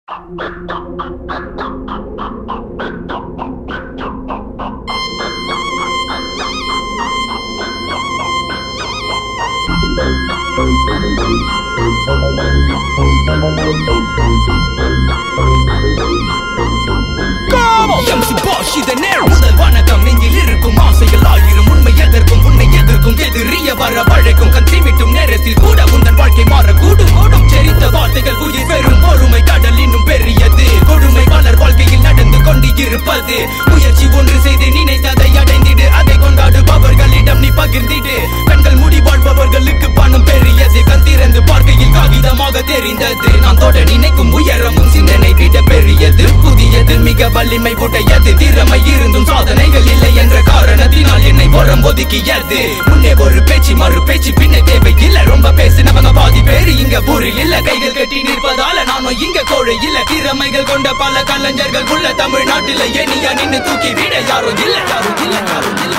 MC Bosch இது நேர் முதல் வணக்கம் நெஞ்சில் இருக்கும் ஆசைகள் ஆயிரம் உண்மை எதற்கும் உன்னை எதிர்க்கும் எதிரிய வர வழைக்கும் கண் சிமிட்டும் நேரத்தில் கூட உந்தன் வாழ்க்கை மாறக்கூடும் ஓடும் செறித்த வார்த்தைகள் உயிர் பெறும் பொறுமை கடல் இன்னும் பெரியது கொடுமை பலர் வாழ்க்கையில் நடந்து கொண்டு இருப்பது முயற்சி ஒன்று செய்து நினைத்ததை அடைந்திடு அதை கொண்டாடுபவர்களிடம் நீ பகிர்ந்திடு கண்கள் மூடி வாழ்பவர்களுக்கு பணம் பெரியது கண் திறந்து பார்க்கையில் காகிதமாக தெரிந்தது நான் தொட நினைக்கும் உயரமும் சிந்தனை விட பெரியது புதியது மிக வலிமை உடையது திறமை இருந்தும் சாதனைகள் இல்லை என்ற காரணத்தினால் என்னை புறம் ஒதுக்கியது முன்னே ஒரு பேச்சு மறு பேச்சு பின்னே தேவை இல்ல ரொம்ப பேசினவங்க பாதி பேரு இங்க ஊரில் இல்ல கைகள் கட்டி நிற்பதால நானும் இங்க கோழை இல்ல திறமைகள் கொண்ட பல கலைஞர்கள் உள்ள தமிழ்நாட்டில ஏனியா நின்னு தூக்கி விட யாரும் இல்ல யாரும் இல்ல யாரும் இல்ல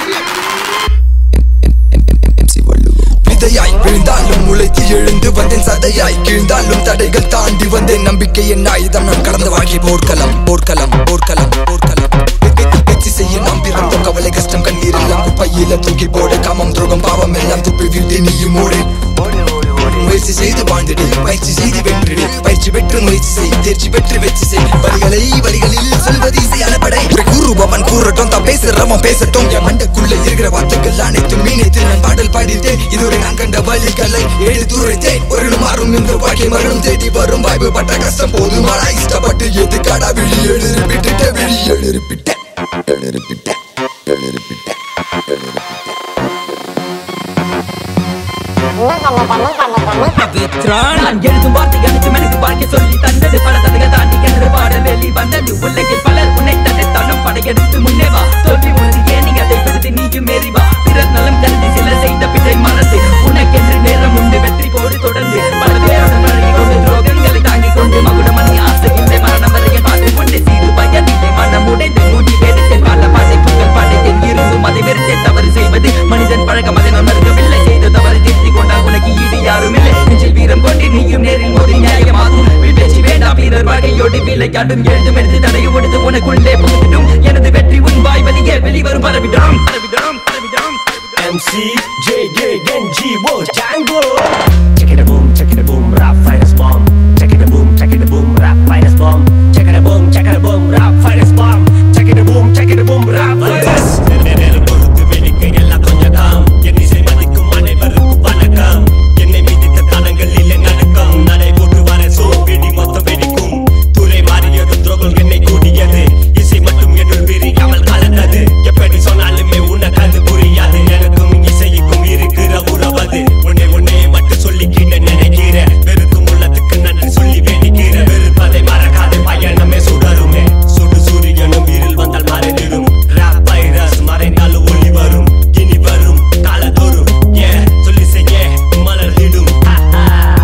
விதையாய் விழுந்தாலும் முளைத்து எழுந்து வந்தேன் சதையாய் கீழ்ந்தாலும் தடைகள் தாண்டி வந்தேன் நம்பிக்கை என் ஆயுதம் நான் கடந்த வாழ்க்கை போர்க்களம் போர்க்களம் போர்க்களம் போர்க்களம் வெற்றி செய்ய நாம் பிறந்தோம் கவலை கஷ்டம் கண்ணீர் எல்லாம் குப்பையில தூக்கி போடு காமம் துரோகம் பாவம் எல்லாம் துப்பி வீட்டு நீயும் ஓடு முயற்சி செய்து வாழ்ந்திடு பயிற்சி செய்து வென்றிடு பயிற்சி பெற்று முயற்சி செய் தேர்ச்சி பெற்று வெற்றி செய் வரிகளை வரிகளில் சொல்வது இசையான படை உரை கூறுபவன் கூறட்டும் தான் பேசுறவன் பேசட்டும் என் மண்டக்குள்ள இருக்கிற வார்த்தைகள் அனைத்தும் மீனைத்து நான் பாடல் பாடித்தேன் இதுவரை நான் கண்ட வழிகளை எழுதி உரைத்தேன் ஒரு மாறும் இந்த வாழ்க்கை மரணம் தேடி வரும் வாய்ப்பு பட்ட கஷ்டம் போதுமாடா இஷ்டப்பட்டு எது கடா விழி எழுறிப்பிட்ட விழி எழுறிப்பிட்ட எழுறிப்பிட்ட எழுறிப்பிட்ட நான் எழுதும் வார்த்தை அனைத்தும் எனக்கு வாழ்க்கை சொல்லி தந்தது பல தடைகள் தாண்டி என்று பாட வெளி வந்தது உலகில் பலர் உன்னை தடுத்தாலும் படையெடுத்து முன்னே வா தோல்வி உனது ஏனி அதை பிடித்து நீயும் ஏறி வா பிறர் நலம் கருதி சில செய்த பிழை மறந்து உனக்கென்று நேரம் உண்டு வெற்றி போடு தொடர்ந்து பல பேருடன் பழகி கொண்டு துரோகங்களை தாங்கிக் கொண்டு மகுடமணி ஆசை இல்லை மரணம் வரையில் பார்த்து கொண்டு சீறு பயனில்லை மனம் உடைந்து மூடி வேடத்தில் பல படைப்புகள் படைத்தில் இருந்தும் அதை வெறுத்தே தவறு செய்வது மனிதன் பழக்கம் அதை நான் மறுக்கவில்லை செய்த தவறு திருத்திக் கொண்டால் உனக்கு ஈடு யாரும் இல்லை நெஞ்சில் வீரம் கொண்டு நீயும் நேரில் மோதி நியாயமாகும் பேச்சு வேண்டாம் வீரர் வாழ்க்கையோடு விளையாடும் எழுதும் எடுத்து தடையும் எடுத்து உனக்குள்ளே புகுத்திடும் எனது வெற்றி உன் வாய் வழியே வெளிவரும் பரவிடும் பரவிடும் பரவிடும் MC, J, Gig, and G, Wo, Django. Check it a boom, check it a boom, rap fighters bomb. Check it a boom, check it a boom, rap fighters bomb. Check it a boom, check it a boom, rap fighters bomb. Check it a boom, check it a boom, rap fighters. நேரம் பொறுத்து வெடிக்க எல்லாம் கொஞ்சம் தாம் என் இசை மதிக்கும் அனைவருக்கும் வணக்கம் என்னை மிதித்த தனங்கள் இல்லை நடுக்கம் நடை போட்டு வர சோ வெடி மொத்தம் வெடிக்கும் துறை மாறியதும் துரோகம் என்னை கூடியது இசை மட்டும் என்னுள் விரியாமல் கலந்தது எப்படி சொன்னாலுமே உனக்கு அது புரியாது எனக்கும் இசைக்கும் இருக்கிற உறவது உன்னை உன்னை மட்டும் சொல்லிக்கிட்ட நினைக்கிற வெறுக்கும் உள்ளத்துக்கு நன்றி சொல்லி வேண்டிக்கிற வெறுப்பதை மறக்காத பயணமே சுடருமே சுடு சூரியனும் இருள் வந்தால் மறைந்திடும் ராப் வைரஸ் மறைந்தாலும் ஒளி வரும் இனி வரும் காலத்தோறும் ஏ சொல்லி செய்ய மலர்ந்திடும் ஆ, ஆ.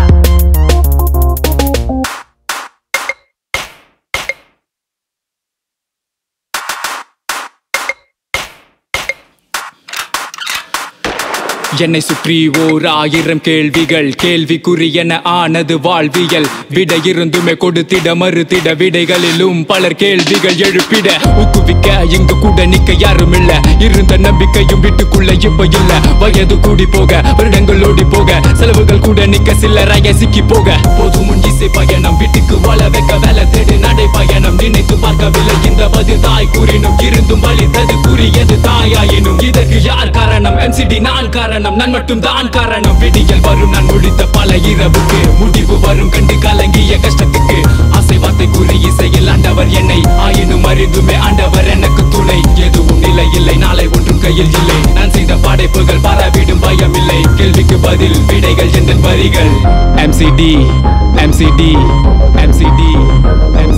என்னை சுற்றி ஓர் ஆயிரம் கேள்விகள் கேள்விக்குறி என ஆனது வாழ்வியல் விடை இருந்துமே கொடுத்திட மறுத்திட விடைகளிலும் பலர் கேள்விகள் எழுப்பிட ஊக்குவிக்க இங்கு கூட நிக்க யாரும் இல்ல இருந்த நம்பிக்கையும் வீட்டுக்குள்ள இப்ப இல்ல வயது கூடி போக வருடங்கள் ஓடி போக செலவுகள் கூட நிக்க சில்லறைய சிக்கி போக போதும் முன் இசை பயணம் வீட்டுக்கு வாழ வைக்க வேலை தேடு நடை பயணம் நினைத்து பார்க்கவில்லை இந்த பதில் தாய் கூறினும் இருந்தும் வலித்தது கூறியது தாயாயினும் இதற்கு யார் காரணம் எம்சிடி நான் காரணம் நான் மட்டும் தான் காரணம் விடியல் வரும் நான் முடித்த பல இரவுக்கு முடிவு வரும் கண்டு கலங்கிய கஷ்டத்துக்கு ஆசை வார்த்தை கூறி இசையில் ஆண்டவர் என்னை ஆயினும் அறிந்துமே ஆண்டவர் எனக்கு துணை எதுவும் நிலை இல்லை நாளை ஒன்றும் கையில் இல்லை நான் செய்த படைப்புகள் பரவிடும் பயம் இல்லை கேள்விக்கு பதில் விடைகள் என்ற வரிகள் எம்சிடி எம்சிடி எம்சிடி